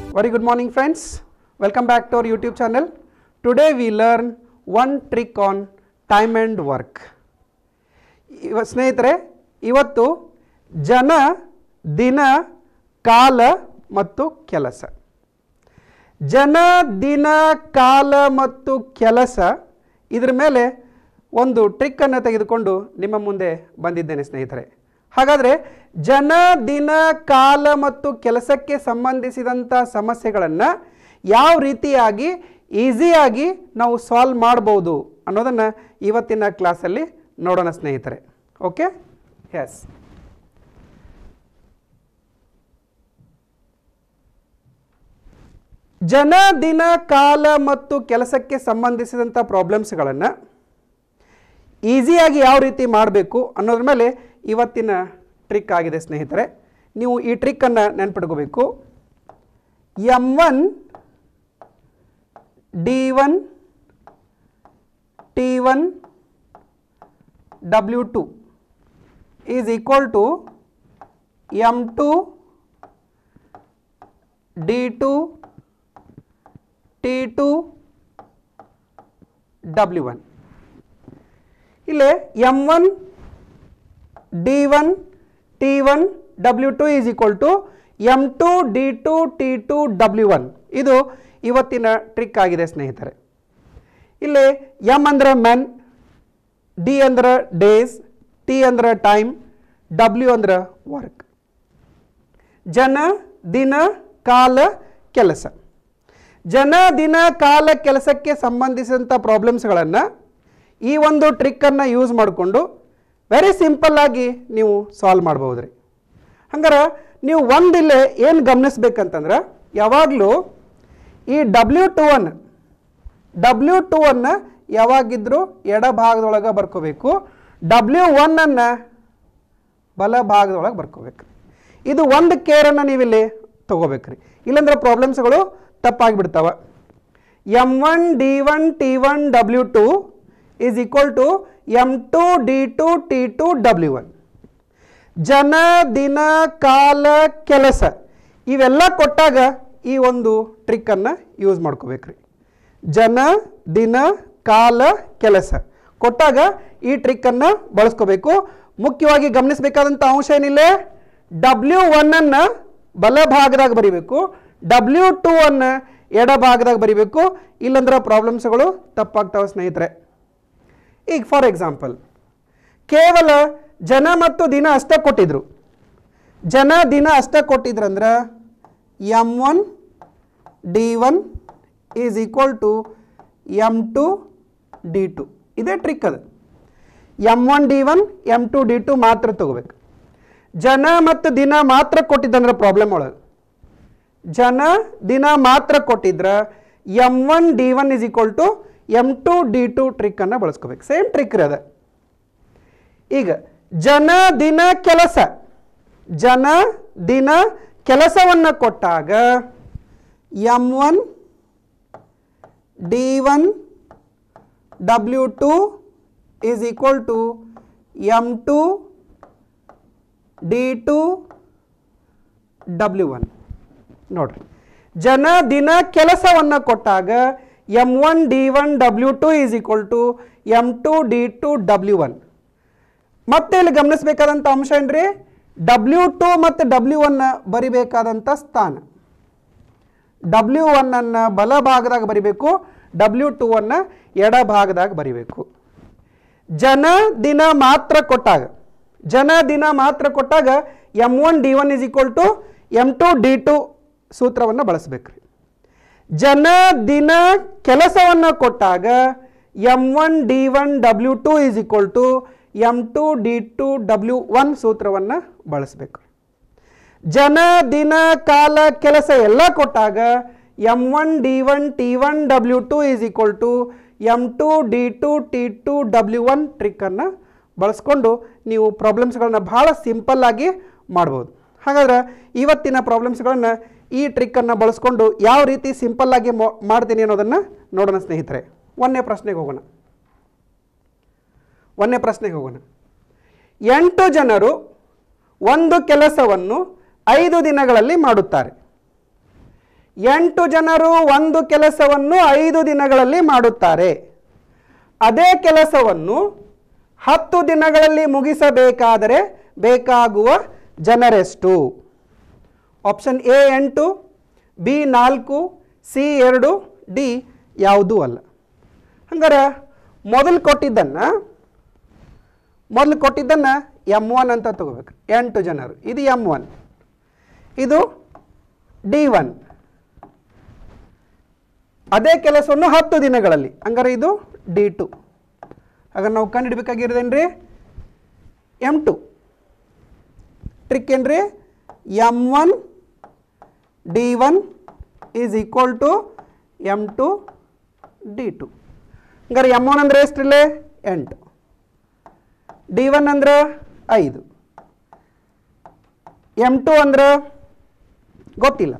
Very good morning, friends. Welcome back to our YouTube channel. Today we learn one trick on time and work. ಇವ ಸ್ನೇಹಿತರೆ ಇವತ್ತು ಜನ ದಿನ ಕಾಲ ಮತ್ತು ಕೆಲಸ ಜನ ದಿನ ಕಾಲ ಮತ್ತು ಕೆಲಸ ಇದ್ರ ಮೇಲೆ ಒಂದು ಟ್ರಿಕ್ಕನ್ನು ತೆಗೆದುಕೊಂಡು ನಿಮ್ಮ ಮುಂದೆ ಬಂದಿದ್ದೇನೆ ಸ್ನೇಹಿತರೆ ಹಾಗಾದರೆ ಜನ ದಿನ ಕಾಲ ಮತ್ತು ಕೆಲಸಕ್ಕೆ ಸಂಬಂಧಿಸಿದಂಥ ಸಮಸ್ಯೆಗಳನ್ನು ಯಾವ ರೀತಿಯಾಗಿ ಈಸಿಯಾಗಿ ನಾವು ಸಾಲ್ವ್ ಮಾಡ್ಬೋದು ಅನ್ನೋದನ್ನು ಇವತ್ತಿನ ಕ್ಲಾಸಲ್ಲಿ ನೋಡೋಣ ಸ್ನೇಹಿತರೆ ಓಕೆ ಎಸ್ ಜನ ದಿನ ಕಾಲ ಮತ್ತು ಕೆಲಸಕ್ಕೆ ಸಂಬಂಧಿಸಿದಂಥ ಪ್ರಾಬ್ಲಮ್ಸ್ಗಳನ್ನು ಈಸಿಯಾಗಿ ಯಾವ ರೀತಿ ಮಾಡಬೇಕು ಅನ್ನೋದ್ರ ಮೇಲೆ ಇವತ್ತಿನ ಟ್ರಿಕ್ ಆಗಿದೆ ಸ್ನೇಹಿತರೆ ನೀವು ಈ ಟ್ರಿಕ್ಕನ್ನು ನೆನ್ಪಿಟ್ಕೋಬೇಕು M one D one T one W two is equal to M two D two T two W one ಇಲ್ಲೇ M one D one T one W two is equal to M two D two T two W one ಇದು ಇವತ್ತಿನ trick ಆಗಿದೆ ಸ್ನೇಹಿತರೆ ಇಲ್ಲಿ M ಅಂದ್ರೆ men D ಅಂದ್ರೆ days T ಅಂದ್ರೆ time W ಅಂದ್ರೆ ವರ್ಕ್ ಜನ ದಿನ ಕಾಲ ಕೆಲಸ ಜನ ದಿನ ಕಾಲ ಕೆಲಸಕ್ಕೆ ಸಂಬಂಧಿಸಿದಂಥ ಪ್ರಾಬ್ಲಮ್ಸ್ಗಳನ್ನು ಈ ಒಂದು ಟ್ರಿಕ್ಕನ್ನು ಯೂಸ್ ಮಾಡಿಕೊಂಡು ವೆರಿ ಸಿಂಪಲ್ ಆಗಿ ನೀವು ಸಾಲ್ವ್ ಮಾಡ್ಬೋದು ರೀ ಹಂಗಾರೆ ನೀವು ಒಂದಿಲ್ಲೇ ಏನು ಗಮನಿಸ್ಬೇಕಂತಂದ್ರೆ ಯಾವಾಗಲೂ ಈ W two one W two ಅನ್ನು ಯಾವಾಗಿದ್ರೂ ಎಡಭಾಗದೊಳಗೆ ಬರ್ಕೋಬೇಕು ಡಬ್ಲ್ಯೂ ಒನ್ನನ್ನು ಬಲ ಭಾಗದೊಳಗೆ ಬರ್ಕೋಬೇಕು ಇದು ಒಂದು ಕೇರನ್ನು ನೀವಿಲ್ಲಿ ತೊಗೋಬೇಕ್ರಿ ಇಲ್ಲಾಂದ್ರೆ ಪ್ರಾಬ್ಲಮ್ಸ್ಗಳು ತಪ್ಪಾಗಿಬಿಡ್ತಾವ M one D one T one W two is equal to M two D two T two W one ಜನ ದಿನ ಕಾಲ ಕೆಲಸ ಇವೆಲ್ಲ ಕೊಟ್ಟಾಗ ಈ ಒಂದು ಟ್ರಿಕ್ಕನ್ನು ಯೂಸ್ ಮಾಡ್ಕೋಬೇಕ್ರಿ ಜನ ದಿನ ಕಾಲ ಕೆಲಸ ಕೊಟ್ಟಾಗ ಈ ಟ್ರಿಕ್ಕನ್ನು ಬಳಸ್ಕೋಬೇಕು ಮುಖ್ಯವಾಗಿ ಗಮನಿಸಬೇಕಾದಂಥ ಅಂಶ ಏನಿಲ್ಲ ಡಬ್ಲ್ಯೂ ಒನ್ನನ್ನು ಬಲಭಾಗದಾಗ ಬರಿಬೇಕು ಡಬ್ಲ್ಯೂ ಟೂ ಅನ್ನು ಎಡಭಾಗದಾಗ ಬರಿಬೇಕು ಇಲ್ಲಂದ್ರೆ ಪ್ರಾಬ್ಲಮ್ಸ್ಗಳು ತಪ್ಪಾಗ್ತಾವೆ ಸ್ನೇಹಿತರೆ ಈಗ ಫಾರ್ ಎಕ್ಸಾಂಪಲ್ ಕೇವಲ ಜನ ಮತ್ತು ದಿನ ಅಷ್ಟೇ ಕೊಟ್ಟಿದ್ರು ಜನ ದಿನ ಅಷ್ಟೇ ಕೊಟ್ಟಿದ್ರಂದ್ರೆ M one D one is equal to M two D two ಇದೇ ಟ್ರಿಕ್ ಅದು M one D one M two D two ಮಾತ್ರ ತಗೋಬೇಕು ಜನ ಮತ್ತು ದಿನ ಮಾತ್ರ ಕೊಟ್ಟಿದ್ದಂದ್ರೆ ಪ್ರಾಬ್ಲಮ್ ಒಳಗೆ ಜನ ದಿನ ಮಾತ್ರ ಕೊಟ್ಟಿದ್ರೆ M one D one is equal to M two D two ಟ್ರಿಕ್ಕನ್ನು ಬಳಸ್ಕೋಬೇಕು ಸೇಮ್ ಟ್ರಿಕ್ ರೀ ಅದ ಈಗ ಜನ ದಿನ ಕೆಲಸ ಜನ ದಿನ ಕೆಲಸವನ್ನು ಕೊಟ್ಟಾಗ M one D one W two is equal to M two D two W one ನೋಡ್ರಿ ಜನ ದಿನ ಕೆಲಸವನ್ನು ಕೊಟ್ಟಾಗ M one D one W two is equal to M two D two W one ಮತ್ತೆ ಇಲ್ಲಿ ಗಮನಿಸಬೇಕಾದಂಥ ಅಂಶ ಏನ್ರಿ ಡಬ್ಲ್ಯೂ ಟು ಮತ್ತು ಡಬ್ಲ್ಯೂ ಒನ್ನ ಬರಿಬೇಕಾದಂಥ ಸ್ಥಾನ ಡಬ್ಲ್ಯೂ ಒನ್ನನ್ನು ಬಲಭಾಗದಾಗ ಬರಿಬೇಕು ಡಬ್ಲ್ಯೂ ಟು ಅನ್ನು ಎಡಭಾಗದಾಗ ಬರಿಬೇಕು ಜನ ದಿನ ಮಾತ್ರ ಕೊಟ್ಟಾಗ ಜನ ದಿನ ಮಾತ್ರ ಕೊಟ್ಟಾಗ M one D one is equal to M two D two ಸೂತ್ರವನ್ನು ಬಳಸಬೇಕ್ರಿ ಜನ ದಿನ ಕೆಲಸವನ್ನು ಕೊಟ್ಟಾಗ M one D one W two is equal to M two D two W one ಸೂತ್ರವನ್ನು ಬಳಸಬೇಕು ಜನ ದಿನ ಕಾಲ ಕೆಲಸ ಎಲ್ಲ ಕೊಟ್ಟಾಗ M one D one T one W two is equal to M two D two T two W one ಟ್ರಿಕ್ಕನ್ನು ಬಳಸ್ಕೊಂಡು ನೀವು ಪ್ರಾಬ್ಲಮ್ಸ್ಗಳನ್ನ ಭಾಳ ಸಿಂಪಲ್ಲಾಗಿ ಮಾಡ್ಬೋದು ಹಾಗಾದ್ರೆ ಇವತ್ತಿನ ಪ್ರಾಬ್ಲಮ್ಸ್ಗಳನ್ನು ಈ ಟ್ರಿಕ್ಕನ್ನು ಬಳಸ್ಕೊಂಡು ಯಾವ ರೀತಿ ಸಿಂಪಲ್ಲಾಗಿ ಮೊ ಮಾಡ್ತೀನಿ ಅನ್ನೋದನ್ನು ನೋಡೋಣ ಸ್ನೇಹಿತರೆ ಒಂದನೇ ಪ್ರಶ್ನೆಗೆ ಹೋಗೋಣ ಒಂದನೇ ಪ್ರಶ್ನೆಗೆ ಹೋಗೋಣ ಎಂಟು ಜನರು ಒಂದು ಕೆಲಸವನ್ನು ಐದು ದಿನಗಳಲ್ಲಿ ಮಾಡುತ್ತಾರೆ ಎಂಟು ಜನರು ಒಂದು ಕೆಲಸವನ್ನು ಐದು ದಿನಗಳಲ್ಲಿ ಮಾಡುತ್ತಾರೆ ಅದೇ ಕೆಲಸವನ್ನು ಹತ್ತು ದಿನಗಳಲ್ಲಿ ಮುಗಿಸಬೇಕಾದರೆ ಬೇಕಾಗುವ ಜನರೆಷ್ಟು ಆಪ್ಷನ್ ಎ ಎಂಟು ಬಿ ನಾಲ್ಕು ಸಿ ಎರಡು ಡಿ ಯಾವುದೂ ಅಲ್ಲ ಹಂಗಾರೆ ಮೊದಲು ಕೊಟ್ಟಿದ್ದನ್ನು ಮೊದಲು ಕೊಟ್ಟಿದ್ದನ್ನು ಎಮ್ ಒನ್ ಅಂತ ತಗೋಬೇಕು ಎಂಟು ಜನರು ಇದು ಎಮ್ ಒನ್ ಇದು ಡಿ ಒನ್ ಅದೇ ಕೆಲಸವನ್ನು ಹತ್ತು ದಿನಗಳಲ್ಲಿ ಹಂಗಾರೆ ಇದು ಡಿ ಟು ಹಾಗಾದ್ರೆ ನಾವು ಕಂಡುಹಿಡ್ಬೇಕಾಗಿರೋದೇನ್ರಿ ಎಮ್ ಟು ಟ್ರಿಕ್ ಏನ್ರಿ M one D one is equal to M two D two ಹಂಗಾರೆ ಎಮ್ ಒನ್ ಅಂದರೆ ಎಷ್ಟಿರಲಿ ಎಂಟು ಡಿ ಒನ್ ಅಂದ್ರೆ ಐದು ಎಮ್ ಟು ಅಂದ್ರೆ ಗೊತ್ತಿಲ್ಲ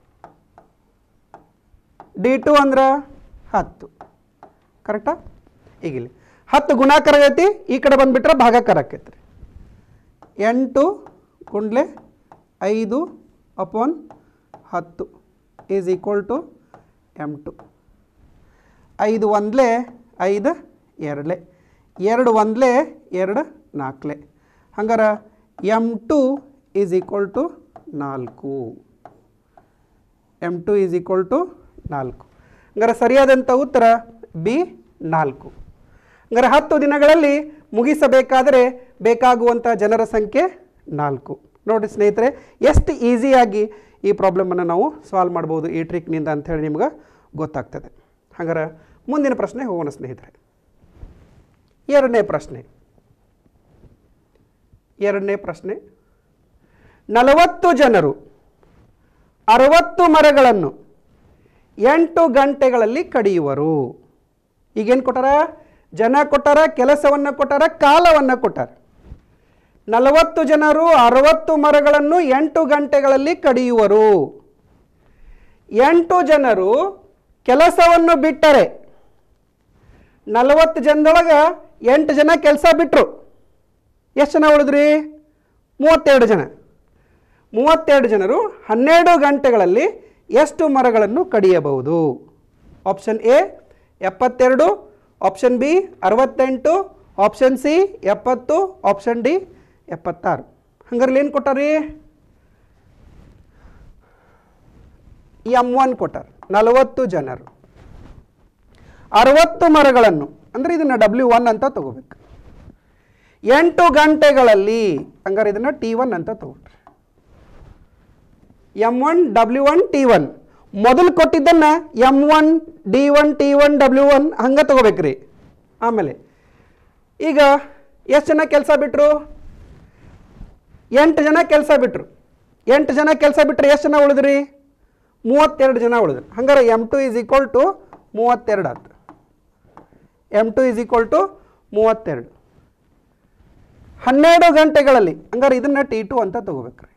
ಡಿ ಟು ಅಂದ್ರೆ ಹತ್ತು ಕರೆಕ್ಟಾ ಈಗಿಲ್ಲಿ ಹತ್ತು ಗುಣಾಕಾರ ಆಗೈತಿ ಈ ಕಡೆ ಬಂದುಬಿಟ್ರೆ ಭಾಗಾಕಾರ ಆಕೈತಿ ರೀ ಎಂಟು ಗುಂಡ್ಲೆ ಐದು ಅಪಾನ್ ಹತ್ತು is equal to M two ಐದು ಒಂದ್ಲೆ ಐದು ಎರಡ್ಲೆ ಎರಡು ಒಂದ್ಲೆ ಎರಡು ನಾಲ್ಕಲೆ ಹಂಗಾರೆ M two is equal to ನಾಲ್ಕು M two is equal to ನಾಲ್ಕು ಹಂಗಾರೆ ಸರಿಯಾದಂಥ ಉತ್ತರ ಬಿ ನಾಲ್ಕು ಹಂಗಾರೆ ಹತ್ತು ದಿನಗಳಲ್ಲಿ ಮುಗಿಸಬೇಕಾದರೆ ಬೇಕಾಗುವಂಥ ಜನರ ಸಂಖ್ಯೆ ನಾಲ್ಕು ನೋಡಿ ಸ್ನೇಹಿತರೆ ಎಷ್ಟು ಈಸಿಯಾಗಿ ಈ ಪ್ರಾಬ್ಲಮನ್ನು ನಾವು ಸಾಲ್ವ್ ಮಾಡ್ಬೋದು ಈ ಟ್ರಿಕ್ನಿಂದ ಅಂಥೇಳಿ ನಿಮ್ಗೆ ಗೊತ್ತಾಗ್ತದೆ ಹಾಗಾದ್ರೆ ಮುಂದಿನ ಪ್ರಶ್ನೆ ಹೋಗೋಣ ಸ್ನೇಹಿತರೆ ಎರಡನೇ ಪ್ರಶ್ನೆ ಎರಡನೇ ಪ್ರಶ್ನೆ ನಲವತ್ತು ಜನರು ಅರವತ್ತು ಮರಗಳನ್ನು ಎಂಟು ಗಂಟೆಗಳಲ್ಲಿ ಕಡಿಯುವರು ಈಗೇನು ಕೊಟ್ಟಾರ ಜನ ಕೊಟ್ಟಾರ ಕೆಲಸವನ್ನು ಕೊಟ್ಟಾರ ಕಾಲವನ್ನು ಕೊಟ್ಟಾರ ನಲವತ್ತು ಜನರು ಅರವತ್ತು ಮರಗಳನ್ನು ಎಂಟು ಗಂಟೆಗಳಲ್ಲಿ ಕಡಿಯುವರು ಎಂಟು ಜನರು ಕೆಲಸವನ್ನು ಬಿಟ್ಟರೆ ನಲವತ್ತು ಜನದೊಳಗೆ ಎಂಟು ಜನ ಕೆಲಸ ಬಿಟ್ಟರು ಎಷ್ಟು ಜನ ಉಳಿದ್ರಿ ಮೂವತ್ತೆರಡು ಜನ ಮೂವತ್ತೆರಡು ಜನರು ಹನ್ನೆರಡು ಗಂಟೆಗಳಲ್ಲಿ ಎಷ್ಟು ಮರಗಳನ್ನು ಕಡಿಯಬಹುದು ಆಪ್ಷನ್ ಎ ಎಪ್ಪತ್ತೆರಡು ಆಪ್ಷನ್ ಬಿ ಅರವತ್ತೆಂಟು ಆಪ್ಷನ್ ಸಿ ಎಪ್ಪತ್ತು ಆಪ್ಷನ್ ಡಿ ಎಪ್ಪತ್ತಾರು ಹಂಗಾರೆ ಏನು ಕೊಟ್ಟಾರಿ ಎಮ್ ಒನ್ ಕೊಟ್ಟಾರ ನಲವತ್ತು ಜನರು ಅರವತ್ತು ಮರಗಳನ್ನು ಅಂದರೆ ಇದನ್ನು ಡಬ್ಲ್ಯೂ ಒನ್ ಅಂತ ತಗೋಬೇಕು ಎಂಟು ಗಂಟೆಗಳಲ್ಲಿ ಹಂಗಾರೆ ಇದನ್ನು ಟಿ ಒನ್ ಅಂತ ತಗೊಳ್ರಿ M one W one T one ಮೊದಲು ಕೊಟ್ಟಿದ್ದನ್ನು M one D one T one W one ಹಂಗೆ ತಗೋಬೇಕ್ರಿ ಆಮೇಲೆ ಈಗ ಎಷ್ಟು ಜನ ಕೆಲಸ ಬಿಟ್ಟರು ಎಂಟು ಜನ ಕೆಲಸ ಬಿಟ್ಟರು ಎಂಟು ಜನ ಕೆಲಸ ಬಿಟ್ಟರೆ ಎಷ್ಟು ಜನ ಉಳಿದ್ರಿ ಮೂವತ್ತೆರಡು ಜನ ಉಳಿದ್ರು ಹಂಗಾರೆ M two is equal to ಮೂವತ್ತೆರಡು ಆಯ್ತು M two is equal to ಮೂವತ್ತೆರಡು ಹನ್ನೆರಡು ಗಂಟೆಗಳಲ್ಲಿ ಹಂಗಾರೆ ಇದನ್ನು ಟಿ ಟು ಅಂತ ತಗೋಬೇಕ್ರಿ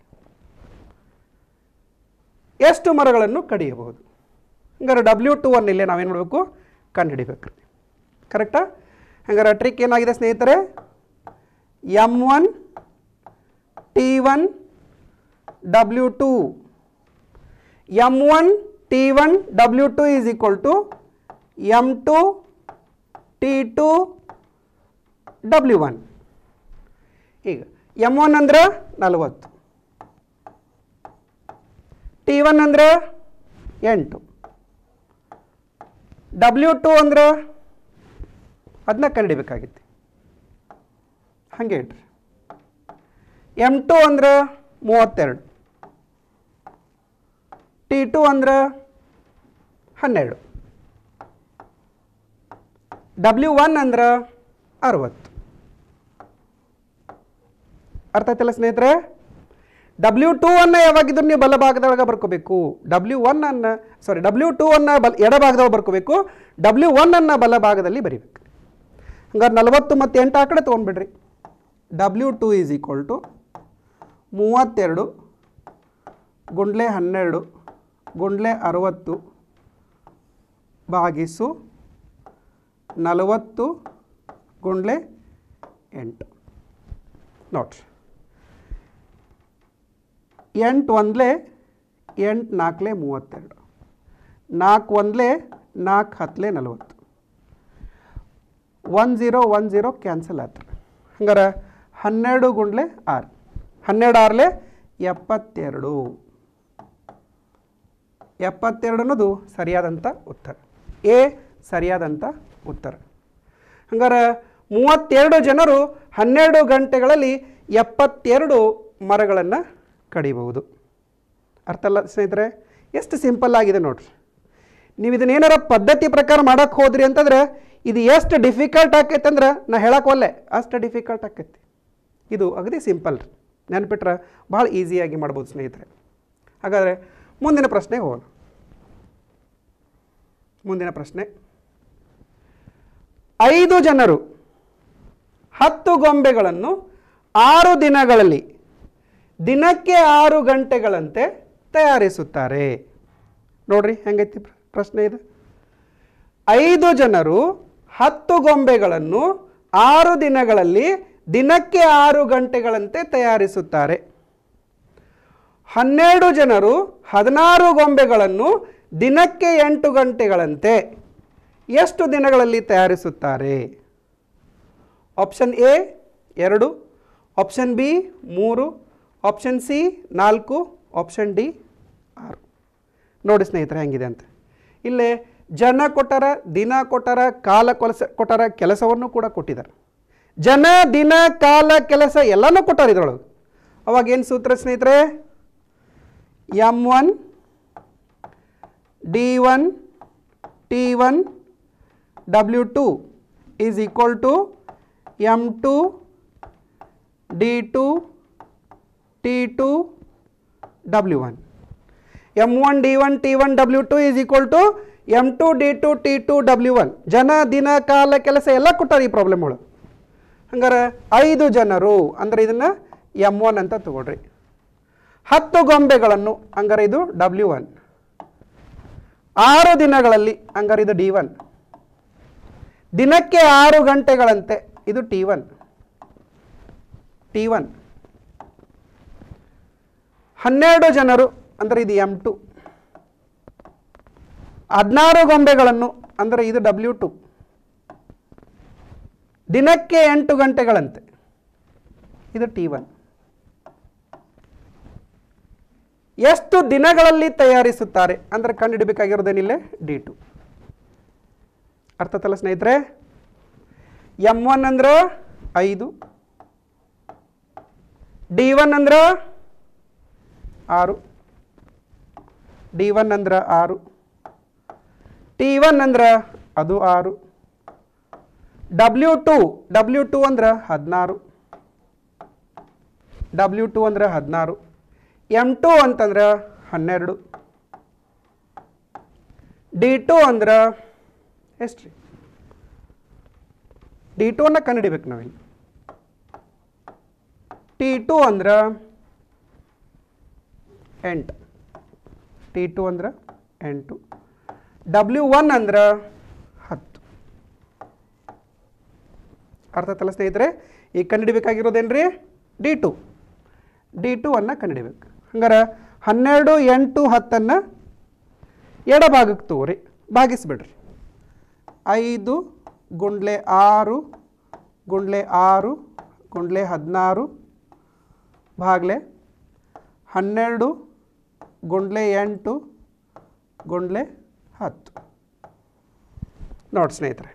ಎಷ್ಟು ಮರಗಳನ್ನು ಕಡಿಯಬಹುದು ಹಂಗಾರೆ ಡಬ್ಲ್ಯೂ ಟು ಒನ್ ಇಲ್ಲೇ ನಾವೇನು ಮಾಡಬೇಕು ಕಂಡುಹಿಡಿಬೇಕ್ರಿ ಕರೆಕ್ಟಾ ಹಂಗಾರೆ ಟ್ರಿಕ್ ಏನಾಗಿದೆ ಸ್ನೇಹಿತರೆ M one T one W two M one T one W two is equal to M two T two W one ಈಗ ಎಮ್ ಒನ್ ಅಂದ್ರೆ ನಲವತ್ತು ಟಿ ಒನ್ ಅಂದ್ರೆ ಎಂಟು ಡಬ್ಲ್ಯೂ ಟು ಅಂದ್ರೆ ಅದನ್ನ ಕಂಡಿಡಿಬೇಕಾಗಿತ್ತು ಹಾಗೆ ಇಡ್ರಿ ಎಮ್ ಟು ಅಂದ್ರೆ ಮೂವತ್ತೆರಡು ಟಿ ಟು ಅಂದ್ರೆ ಹನ್ನೆರಡು ಡಬ್ಲ್ಯೂ ಒನ್ ಅಂದ್ರೆ ಅರವತ್ತು ಅರ್ಥ ಆಯ್ತಲ್ಲ ಸ್ನೇಹಿತರೆ ಡಬ್ಲ್ಯೂ ಟೂ ಅನ್ನು ಯಾವಾಗಿದ್ರು ನೀವು ಬಲಭಾಗದೊಳಗೆ ಬರ್ಕೋಬೇಕು ಡಬ್ಲ್ಯೂ ಒನ್ ಅನ್ನು ಸಾರಿ ಡಬ್ಲ್ಯೂ ಟೂ ಅನ್ನು ಬಲ್ ಎಡಭಾಗದೊಳಗೆ ಬರ್ಕೋಬೇಕು ಡಬ್ಲ್ಯೂ ಒನ್ ಅನ್ನು ಬಲಭಾಗದಲ್ಲಿ ಬರಿಬೇಕು ಹಂಗಾರೆ ನಲವತ್ತು ಮತ್ತು ಎಂಟು ಆ ಕಡೆ ತೊಗೊಂಡ್ಬಿಡ್ರಿ W two is equal to ಮೂವತ್ತೆರಡು ಗುಂಡ್ಲೆ ಹನ್ನೆರಡು ಗುಂಡ್ಲೆ ಅರವತ್ತು ಭಾಗಿಸು ನಲವತ್ತು ಗುಂಡ್ಲೆ ಎಂಟು ನೋಡ್ರಿ ಎಂಟು ಒಂದ್ಲೆ ಎಂಟು ನಾಲ್ಕಲೆ ಮೂವತ್ತೆರಡು ನಾಲ್ಕು ಒಂದಲೇ ನಾಲ್ಕು ಹತ್ತಲೇ ನಲ್ವತ್ತು one zero one zero cancel ಆಯ್ತು ಹಂಗಾರೆ ಹನ್ನೆರಡು ಗುಂಡ್ಲೆ ಆರು ಹನ್ನೆರಡು ಆರ್ಲೆ ಎಪ್ಪತ್ತೆರಡು ಎಪ್ಪತ್ತೆರಡು ಅನ್ನೋದು ಸರಿಯಾದಂಥ ಉತ್ತರ ಎ ಸರಿಯಾದಂಥ ಉತ್ತರ ಹಂಗಾರೆ ಮೂವತ್ತೆರಡು ಜನರು ಹನ್ನೆರಡು ಗಂಟೆಗಳಲ್ಲಿ ಎಪ್ಪತ್ತೆರಡು ಮರಗಳನ್ನು ಕಡಿಬಹುದು ಅರ್ಥ ಅಲ್ಲ ಸ್ನೇಹಿತರೆ ಎಷ್ಟು ಸಿಂಪಲ್ ಆಗಿದೆ ನೋಡ್ರಿ ನೀವು ಇದನ್ನೇನಾರ ಪದ್ಧತಿ ಪ್ರಕಾರ ಮಾಡಕ್ಕೆ ಹೋದ್ರಿ ಅಂತಂದ್ರೆ ಇದು ಎಷ್ಟು ಡಿಫಿಕಲ್ಟ್ ಆಕೈತೆ ಅಂದ್ರೆ ನಾ ಹೇಳಕ್ಕೆ ಒಲ್ಲೆ ಅಷ್ಟು ಡಿಫಿಕಲ್ಟ್ ಆಕೈತಿ ಇದು ಅಗದಿ ಸಿಂಪಲ್ ರೀ ನೆನ್ಪಿಟ್ರೆ ಭಾಳ ಈಸಿಯಾಗಿ ಮಾಡ್ಬೋದು ಸ್ನೇಹಿತರೆ ಹಾಗಾದರೆ ಮುಂದಿನ ಪ್ರಶ್ನೆಗೆ ಹೋಗೋಣ ಮುಂದಿನ ಪ್ರಶ್ನೆ ಐದು ಜನರು ಹತ್ತು ಗೊಂಬೆಗಳನ್ನು ಆರು ದಿನಗಳಲ್ಲಿ ದಿನಕ್ಕೆ ಆರು ಗಂಟೆಗಳಂತೆ ತಯಾರಿಸುತ್ತಾರೆ ನೋಡ್ರಿ ಹೆಂಗೈತಿ ಪ್ರ- ಪ್ರಶ್ನೆ ಇದು ಐದು ಜನರು ಹತ್ತು ಗೊಂಬೆಗಳನ್ನು ಆರು ದಿನಗಳಲ್ಲಿ ದಿನಕ್ಕೆ ಆರು ಗಂಟೆಗಳಂತೆ ತಯಾರಿಸುತ್ತಾರೆ ಹನ್ನೆರಡು ಜನರು ಹದಿನಾರು ಗೊಂಬೆಗಳನ್ನು ದಿನಕ್ಕೆ ಎಂಟು ಗಂಟೆಗಳಂತೆ ಎಷ್ಟು ದಿನಗಳಲ್ಲಿ ತಯಾರಿಸುತ್ತಾರೆ ಆಪ್ಷನ್ ಎ ಎರಡು ಆಪ್ಷನ್ ಬಿ ಮೂರು ಆಪ್ಷನ್ ಸಿ ನಾಲ್ಕು ಆಪ್ಷನ್ ಡಿ ಆರು ನೋಡಿ ಸ್ನೇಹಿತರೆ ಹೆಂಗಿದೆ ಅಂತ ಇಲ್ಲೇ ಜನ ಕೊಟ್ಟರ ದಿನ ಕೊಟ್ಟರ ಕಾಲ ಕೆಲಸ ಕೊಟ್ಟರ ಕೆಲಸವನ್ನು ಕೂಡ ಕೊಟ್ಟಿದ್ದಾರೆ ಜನ ದಿನ ಕಾಲ ಕೆಲಸ ಎಲ್ಲನೂ ಕೊಟ್ಟಾರ ಇದ್ರೊಳಗೆ ಅವಾಗ ಏನು ಸೂತ್ರ ಸ್ನೇಹಿತರೆ M one D one T one W two is equal to M two D two T two W one M one D one T one W two is equal to M two D two T two W one ಜನ ದಿನ ಕಾಲ ಕೆಲಸ ಎಲ್ಲ ಕೊಟ್ಟಾರ ಈ problem ಒಳಗೆ ಹಂಗಾರೆ ಐದು ಜನರು ಅಂದ್ರೆ ಇದನ್ನು ಎಮ್ ಒನ್ ಅಂತ ತಗೊಳ್ರಿ ಹತ್ತು ಗೊಂಬೆಗಳನ್ನು ಹಂಗಾರೆ ಇದು ಡಬ್ಲ್ಯೂ ಒನ್ ಆರು ದಿನಗಳಲ್ಲಿ ಹಂಗಾರೆ ಇದು ಡಿ ಒನ್ ದಿನಕ್ಕೆ ಆರು ಗಂಟೆಗಳಂತೆ ಇದು ಟಿ ಒನ್ ಟಿ ಒನ್ ಹನ್ನೆರಡು ಜನರು ಅಂದರೆ ಇದು ಎಮ್ ಟು ಹದಿನಾರು ಗೊಂಬೆಗಳನ್ನು ಅಂದರೆ ಇದು ಡಬ್ಲ್ಯೂ ಟು ದಿನಕ್ಕೆ ಎಂಟು ಗಂಟೆಗಳಂತೆ ಇದು ಟಿ ಒನ್ ಎಷ್ಟು ದಿನಗಳಲ್ಲಿ ತಯಾರಿಸುತ್ತಾರೆ ಅಂದರೆ ಕಂಡುಹಿಡಬೇಕಾಗಿರೋದೇನಿಲ್ಲ ಡಿ ಟು ಅರ್ಥತಲ್ಲ ಸ್ನೇಹಿತರೆ ಎಮ್ ಒನ್ ಅಂದ್ರೆ ಐದು ಡಿ ಒನ್ ಅಂದ್ರೆ ಆರು ಡಿ ಒನ್ ಅಂದ್ರೆ ಆರು ಟಿ ಒನ್ ಅಂದ್ರೆ ಅದು ಆರು ಡಬ್ಲ್ಯೂ ಟು ಡಬ್ಲ್ಯೂ ಟು ಅಂದ್ರೆ ಹದಿನಾರು ಡಬ್ಲ್ಯೂ ಟು ಅಂದ್ರೆ ಹದಿನಾರು ಎಮ್ ಟು ಅಂತಂದ್ರೆ ಹನ್ನೆರಡು ಡಿ ಟು ಅಂದ್ರೆ ಎಷ್ಟು ರೀ ಡಿ ಟು ಅನ್ನ ಕಂಡುಹಿಡಿಬೇಕು ನಾವಿಲ್ಲಿ ಟಿ ಟು ಅಂದ್ರೆ ಎಂಟು ಟಿ ಟು ಅಂದ್ರೆ ಎಂಟು ಡಬ್ಲ್ಯೂ ಒನ್ ಅಂದ್ರೆ ಹತ್ತು ಅರ್ಥ ಆಯ್ತಲ್ಲ ಸ್ನೇಹಿತರೆ ಈಗ ಕಂಡುಹಿಡಿಬೇಕಾಗಿರೋದೇನ್ರಿ ಡಿ ಟು ಡಿ ಟು ಅನ್ನು ಕಂಡುಹಿಡಿಬೇಕು ಹಂಗಾರೆ ಹನ್ನೆರಡು ಎಂಟು ಹತ್ತನ್ನು ಎಡಭಾಗಕ್ಕೆ ತಗೋರಿ ಭಾಗಿಸ್ಬಿಡ್ರಿ ಐದು ಗುಂಡ್ಲೆ ಆರು ಗುಂಡ್ಲೆ ಆರು ಗುಂಡ್ಲೆ ಹದಿನಾರು ಭಾಗ್ಲೆ ಹನ್ನೆರಡು ಗುಂಡ್ಲೆ ಎಂಟು ಗುಂಡ್ಲೆ ಹತ್ತು ನೋಡಿ ಸ್ನೇಹಿತರೆ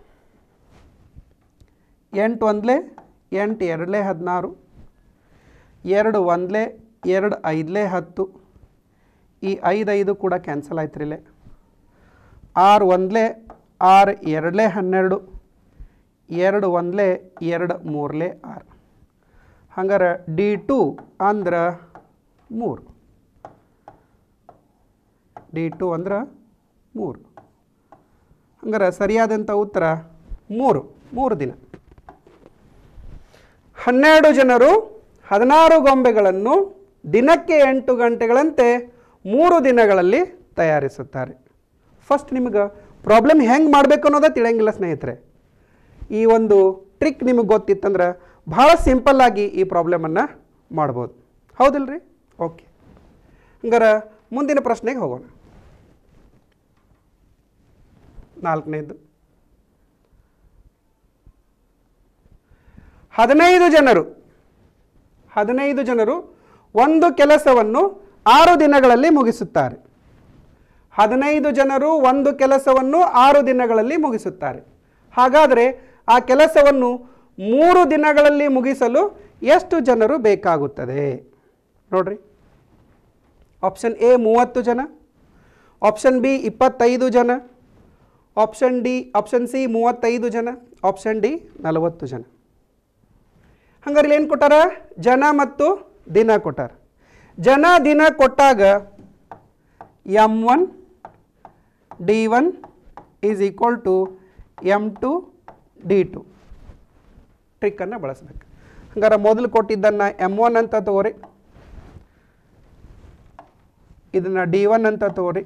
ಎಂಟು ಒಂದಲೇ ಎಂಟು ಎರಡಲೇ ಹದಿನಾರು ಎರಡು ಒಂದಲೇ ಎರಡು ಐದಲೇ ಹತ್ತು ಈ ಐದು ಐದು ಕೂಡ ಕ್ಯಾನ್ಸಲ್ ಆಯ್ತು ರೀ ಇಲ್ಲೇ ಆರು ಒಂದಲೇ ಆರು ಎರಡಲೇ ಹನ್ನೆರಡು ಎರಡು ಒಂದಲೇ ಎರಡು ಮೂರಲೇ ಆರು ಹಂಗಾರೆ ಡಿ ಟು ಅಂದ್ರೆ ಮೂರು ಡಿ ಟು ಅಂದ್ರೆ ಮೂರು ಹಂಗಾರೆ ಸರಿಯಾದಂಥ ಉತ್ತರ ಮೂರು ಮೂರು ದಿನ ಹನ್ನೆರಡು ಜನರು ಹದಿನಾರು ಗೊಂಬೆಗಳನ್ನು ದಿನಕ್ಕೆ ಎಂಟು ಗಂಟೆಗಳಂತೆ ಮೂರು ದಿನಗಳಲ್ಲಿ ತಯಾರಿಸುತ್ತಾರೆ ಫಸ್ಟ್ ನಿಮಗೆ ಪ್ರಾಬ್ಲಮ್ ಹೆಂಗೆ ಮಾಡಬೇಕು ಅನ್ನೋದೇ ತಿಳಿಯಂಗಿಲ್ಲ ಸ್ನೇಹಿತರೆ ಈ ಒಂದು ಟ್ರಿಕ್ ನಿಮಗೆ ಗೊತ್ತಿತ್ತಂದ್ರೆ ಭಾಳ ಸಿಂಪಲ್ಲಾಗಿ ಈ ಪ್ರಾಬ್ಲಮನ್ನು ಮಾಡ್ಬೋದು ಹೌದಿಲ್ರಿ ಓಕೆ ಹಂಗಾರೆ ಮುಂದಿನ ಪ್ರಶ್ನೆಗೆ ಹೋಗೋಣ ನಾಲ್ಕನೇದು ಹದಿನೈದು ಜನರು ಹದಿನೈದು ಜನರು ಒಂದು ಕೆಲಸವನ್ನು ಆರು ದಿನಗಳಲ್ಲಿ ಮುಗಿಸುತ್ತಾರೆ ಹದಿನೈದು ಜನರು ಒಂದು ಕೆಲಸವನ್ನು ಆರು ದಿನಗಳಲ್ಲಿ ಮುಗಿಸುತ್ತಾರೆ ಹಾಗಾದರೆ ಆ ಕೆಲಸವನ್ನು ಮೂರು ದಿನಗಳಲ್ಲಿ ಮುಗಿಸಲು ಎಷ್ಟು ಜನರು ಬೇಕಾಗುತ್ತದೆ ನೋಡ್ರಿ ಆಪ್ಷನ್ ಎ ಮೂವತ್ತು ಜನ ಆಪ್ಷನ್ ಬಿ ಇಪ್ಪತ್ತೈದು ಜನ ಆಪ್ಷನ್ ಡಿ ಆಪ್ಷನ್ ಸಿ ಮೂವತ್ತೈದು ಜನ ಆಪ್ಷನ್ ಡಿ ನಲವತ್ತು ಜನ ಹಂಗಾರೆ ಇಲ್ಲಿ ಏನು ಕೊಟ್ಟಾರ ಜನ ಮತ್ತು ದಿನ ಕೊಟ್ಟಾರ ಜನ ದಿನ ಕೊಟ್ಟಾಗ M one D one is equal to M two D two ಟ್ರಿಕ್ಕನ್ನು ಬಳಸ್ಬೇಕು ಹಂಗಾರೆ ಮೊದಲು ಕೊಟ್ಟಿದ್ದನ್ನು ಎಮ್ ಒನ್ ಅಂತ ತಗೋರಿ ಇದನ್ನು ಡಿ ಒನ್ ಅಂತ ತಗೋರಿ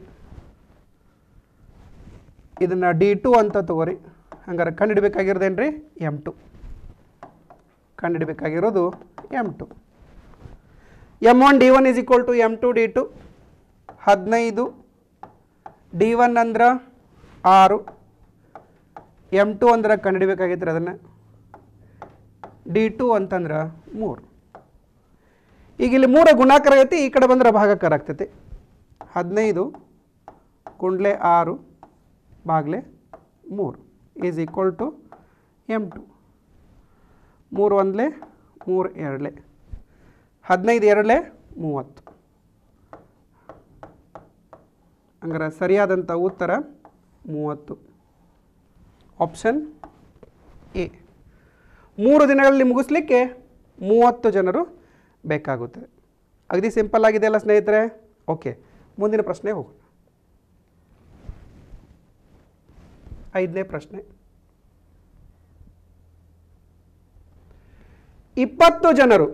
ಇದನ್ನು ಡಿ ಟು ಅಂತ ತಗೋರಿ ಹಂಗಾರೆ ಕಂಡುಹಿಡಬೇಕಾಗಿರೋದೇನು ರೀ ಎಮ್ ಟು ಕಂಡುಹಿಡಬೇಕಾಗಿರೋದು M two M one D one is equal to M two D two ಹದಿನೈದು ಡಿ ಒನ್ ಅಂದ್ರೆ ಆರು ಎಮ್ ಟು ಅಂದ್ರೆ ಕಂಡುಹಿಡಬೇಕಾಗಿತ್ತು ಅದನ್ನು ಡಿ ಟು ಅಂತಂದ್ರೆ ಮೂರು ಈಗ ಇಲ್ಲಿ ಮೂರ ಗುಣಾಕಾರ ಆಗೈತಿ ಈ ಕಡೆ ಬಂದ್ರೆ ಭಾಗಾಕಾರ ಆಗ್ತೈತಿ ಹದಿನೈದು ಕುಂಡ್ಲೆ ಆರು ಬಾಗ್ಲೆ ಮೂರು is equal to M two ಮೂರು ಒಂದ್ಲೆ ಮೂರು ಎರಡ್ಲೆ ಹದಿನೈದು ಎರಡ್ಲೆ ಮೂವತ್ತು ಹಂಗಾರೆ ಸರಿಯಾದಂಥ ಉತ್ತರ ಮೂವತ್ತು ಆಪ್ಷನ್ ಎ ಮೂರು ದಿನಗಳಲ್ಲಿ ಮುಗಿಸ್ಲಿಕ್ಕೆ ಮೂವತ್ತು ಜನರು ಬೇಕಾಗುತ್ತದೆ ಅಗದಿ ಸಿಂಪಲ್ ಆಗಿದೆಯಲ್ಲ ಸ್ನೇಹಿತರೆ ಓಕೆ ಮುಂದಿನ ಪ್ರಶ್ನೆ ಹೋಗೋಣ ಐದನೇ ಪ್ರಶ್ನೆ ಇಪ್ಪತ್ತು ಜನರು